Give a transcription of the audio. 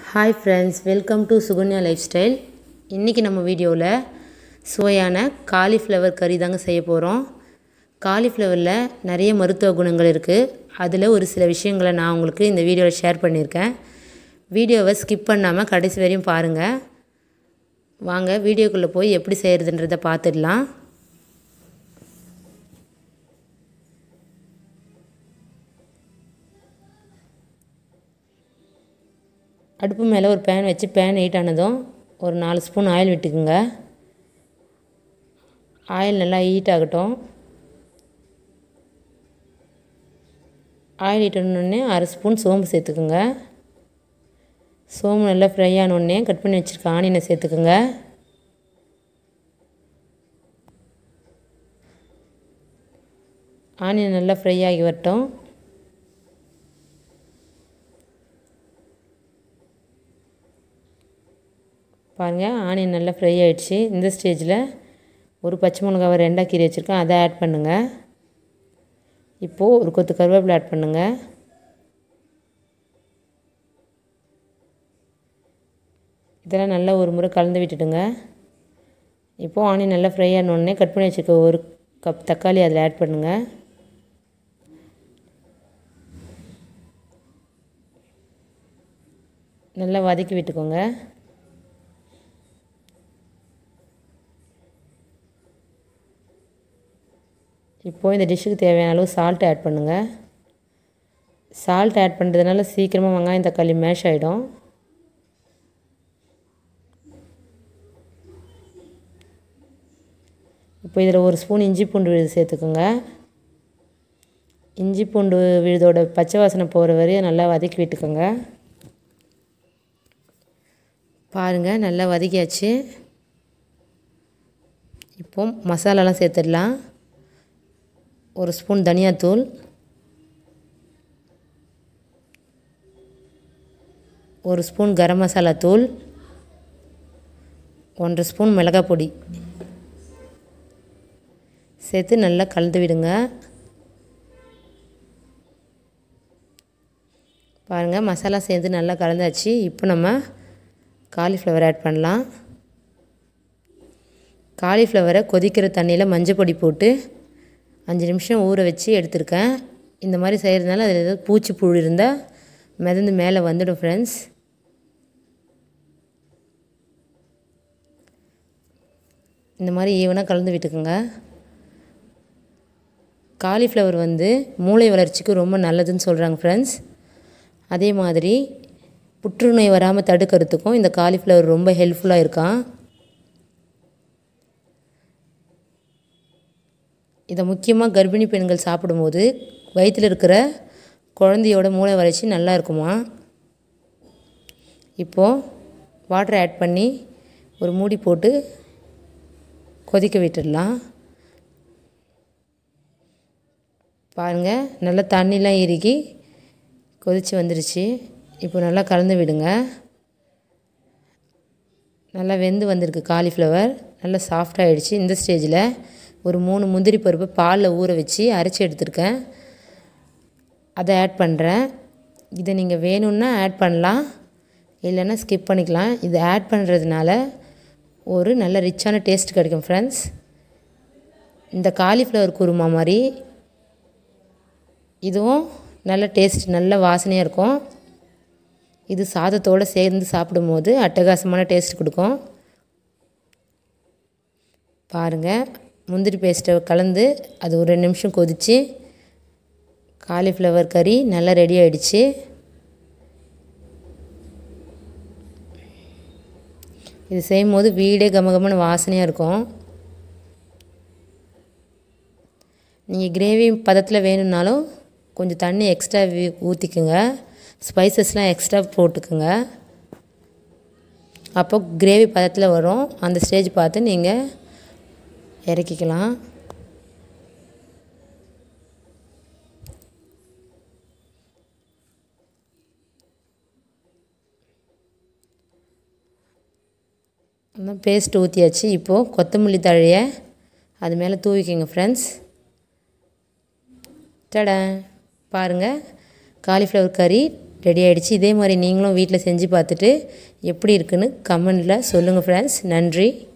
hi friends welcome to Sukanya life style இன்றைக்கி நம்ம வீடியோவில் சுவையான காலிஃப்ளவர் கறி தாங்க செய்ய போகிறோம் காலிஃப்ளவரில் நிறைய மருத்துவ குணங்கள் இருக்குது அதில் ஒரு சில விஷயங்களை நான் உங்களுக்கு இந்த வீடியோவில் ஷேர் பண்ணியிருக்கேன் வீடியோவை ஸ்கிப் பண்ணாமல் கடைசி வரையும் பாருங்கள் வாங்க வீடியோக்குள்ளே போய் எப்படி செய்கிறதுன்றதை பார்த்துடலாம் அடுப்பு மேலே ஒரு பேன் வச்சு பேன் ஹீட் ஆனதும் ஒரு நாலு ஸ்பூன் ஆயில் விட்டுக்குங்க ஆயில் நல்லா ஹீட் ஆகட்டும் ஆயில் ஹீட் ஆனோடனே அரை ஸ்பூன் சோம்பு சேர்த்துக்குங்க சோம்பு நல்லா ஃப்ரை ஆனோடனே கட் பண்ணி வச்சுருக்க ஆனியனை சேர்த்துக்குங்க ஆனியன் நல்லா ஃப்ரை ஆகி வரட்டும் பாருங்கள் ஆனியன் நல்லா ஃப்ரை ஆகிடுச்சு இந்த ஸ்டேஜில் ஒரு பச்சை மிளகாவை ரெண்டாக கீரி வச்சுருக்கேன் அதை ஆட் பண்ணுங்கள் இப்போது ஒரு கொத்து கருவேப்பிலை ஆட் பண்ணுங்கள் இதெல்லாம் நல்லா ஒரு முறை கலந்து விட்டுடுங்க இப்போது ஆனியன் நல்லா ஃப்ரை ஆனோடனே கட் பண்ணி வச்சுருக்க ஒரு கப் தக்காளி அதில் ஆட் பண்ணுங்கள் நல்லா வதக்கி விட்டுக்கோங்க இப்போது இந்த டிஷ்ஷுக்கு தேவையான அளவு சால்ட் ஆட் பண்ணுங்கள் சால்ட் ஆட் பண்ணுறதுனால சீக்கிரமாக வெங்காயம் தக்காளி மேஷ் ஆகிடும் இப்போ இதில் ஒரு ஸ்பூன் இஞ்சி பூண்டு விழுது சேர்த்துக்கோங்க இஞ்சி பூண்டு விழுதோட பச்சை வாசனை போகிற வரையும் நல்லா வதக்கி விட்டுக்கோங்க பாருங்கள் நல்லா வதக்கியாச்சு இப்போ மசாலாலாம் சேர்த்துடலாம் ஒரு ஸ்பூன் தனியாத்தூள் ஒரு ஸ்பூன் கரம் மசாலா தூள் ஒன்றரை ஸ்பூன் மிளகாய் பொடி சேர்த்து நல்லா கலந்து விடுங்க பாருங்கள் மசாலா சேர்த்து நல்லா கலந்தாச்சு இப்போ நம்ம காலிஃப்ளவர் ஆட் பண்ணலாம் காலிஃப்ளவரை கொதிக்கிற தண்ணியில் மஞ்சள் பொடி போட்டு அஞ்சு நிமிஷம் ஊற வச்சு எடுத்திருக்கேன் இந்த மாதிரி செய்கிறதுனால அதில் ஏதாவது பூச்சி புழு இருந்தால் மிதந்து மேலே வந்துடும் ஃப்ரெண்ட்ஸ் இந்த மாதிரி ஈவனாக கலந்து விட்டுக்குங்க காலிஃப்ளவர் வந்து மூளை வளர்ச்சிக்கு ரொம்ப நல்லதுன்னு சொல்கிறாங்க ஃப்ரெண்ட்ஸ் அதே மாதிரி புற்றுநோய் வராமல் தடுக்கிறதுக்கும் இந்த காலிஃப்ளவர் ரொம்ப ஹெல்ப்ஃபுல்லாக இருக்கான் இதை முக்கியமாக கர்ப்பிணி பெண்கள் சாப்பிடும்போது வயிற்றில் இருக்கிற குழந்தையோட மூளை வளர்ச்சி நல்லா இருக்குமா இப்போது வாட்டர் ஆட் பண்ணி ஒரு மூடி போட்டு கொதிக்க விட்டுடலாம் பாருங்கள் நல்லா தண்ணிலாம் இறுகி கொதித்து வந்துருச்சு இப்போ நல்லா கலந்து விடுங்க நல்லா வெந்து வந்திருக்கு காலிஃப்ளவர் நல்லா சாஃப்டாகிடுச்சு இந்த ஸ்டேஜில் ஒரு மூணு முந்திரி பருப்பு பாலில் ஊற வச்சு அரைச்சி எடுத்திருக்கேன் அதை ஆட் பண்ணுறேன் இதை நீங்கள் வேணும்னா ஆட் பண்ணலாம் இல்லைன்னா ஸ்கிப் பண்ணிக்கலாம் இது ஆட் பண்ணுறதுனால ஒரு நல்ல ரிச்சான டேஸ்ட் கிடைக்கும் ஃப்ரெண்ட்ஸ் இந்த காலிஃப்ளவர் குருமா மாதிரி இதுவும் நல்ல டேஸ்ட் நல்ல வாசனையாக இருக்கும் இது சாதத்தோடு சேர்ந்து சாப்பிடும்போது அட்டகாசமான டேஸ்ட் கொடுக்கும் பாருங்கள் முந்திரி பேஸ்ட்டை கலந்து அது ஒரு ரெண்டு நிமிஷம் கொதித்து காலிஃப்ளவர் கறி நல்லா ரெடி ஆகிடுச்சு இது செய்யும் போது வீடே கமகமான வாசனையாக இருக்கும் நீங்கள் கிரேவி பதத்தில் வேணும்னாலும் கொஞ்சம் தண்ணி எக்ஸ்ட்ரா ஊற்றிக்குங்க ஸ்பைசஸ்லாம் எக்ஸ்ட்ரா போட்டுக்குங்க அப்போ கிரேவி பதத்தில் வரும் அந்த ஸ்டேஜ் பார்த்து நீங்கள் இறக்கிக்கலாம் பேஸ்ட் ஊற்றியாச்சு இப்போது கொத்தமல்லி தழையை அது மேலே தூவிக்கிங்க ஃப்ரெண்ட்ஸ் டட பாருங்கள் காலிஃப்ளவர் கறி ரெடி ஆகிடுச்சு இதே மாதிரி நீங்களும் வீட்டில் செஞ்சு பார்த்துட்டு எப்படி இருக்குன்னு கமெண்டில் சொல்லுங்கள் ஃப்ரெண்ட்ஸ் நன்றி